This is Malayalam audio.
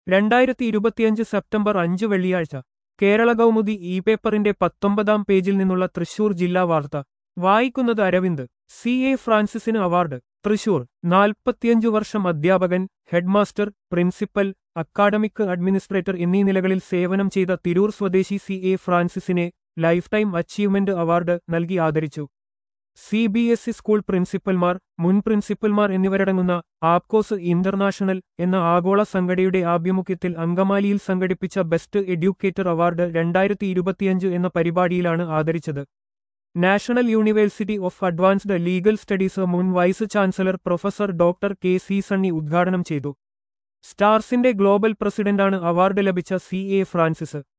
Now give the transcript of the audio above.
രണ്ടായിരത്തി ഇരുപത്തിയഞ്ച് സെപ്റ്റംബർ അഞ്ച് വെള്ളിയാഴ്ച കേരള കൗമുദി ഇ പേപ്പറിന്റെ പത്തൊമ്പതാം പേജിൽ നിന്നുള്ള തൃശൂർ ജില്ലാ വാർത്ത വായിക്കുന്നത് അരവിന്ദ് സി എ ഫ്രാൻസിസിന് അവാർഡ് തൃശൂർ നാൽപ്പത്തിയഞ്ചു വർഷം അധ്യാപകൻ ഹെഡ്മാസ്റ്റർ പ്രിൻസിപ്പൽ അക്കാഡമിക് അഡ്മിനിസ്ട്രേറ്റർ എന്നീ നിലകളിൽ സേവനം ചെയ്ത തിരൂർ സ്വദേശി സി എ ഫ്രാൻസിസിനെ ലൈഫ് ടൈം അച്ചീവ്മെന്റ് അവാർഡ് നൽകി ആദരിച്ചു C B S E school പ്രിൻസിപ്പൽമാർ മുൻ പ്രിൻസിപ്പൽമാർ എന്നിവരടങ്ങുന്ന ആപ്കോസ് ഇന്റർനാഷണൽ എന്ന ആഗോള സംഘടനയുടെ ആഭിമുഖ്യത്തിൽ അങ്കമാലിയിൽ സംഘടിപ്പിച്ച ബെസ്റ്റ് എഡ്യൂക്കേറ്റർ അവാർഡ് രണ്ടായിരത്തി ഇരുപത്തിയഞ്ച് എന്ന പരിപാടിയിലാണ് ആദരിച്ചത് National University of Advanced Legal Studies മുൻ vice chancellor professor doctor K C Sunny ഉദ്ഘാടനം ചെയ്തു സ്റ്റാർസിന്റെ ഗ്ലോബൽ പ്രസിഡന്റാണ് അവാർഡ് ലഭിച്ച സി എ ഫ്രാൻസിസ്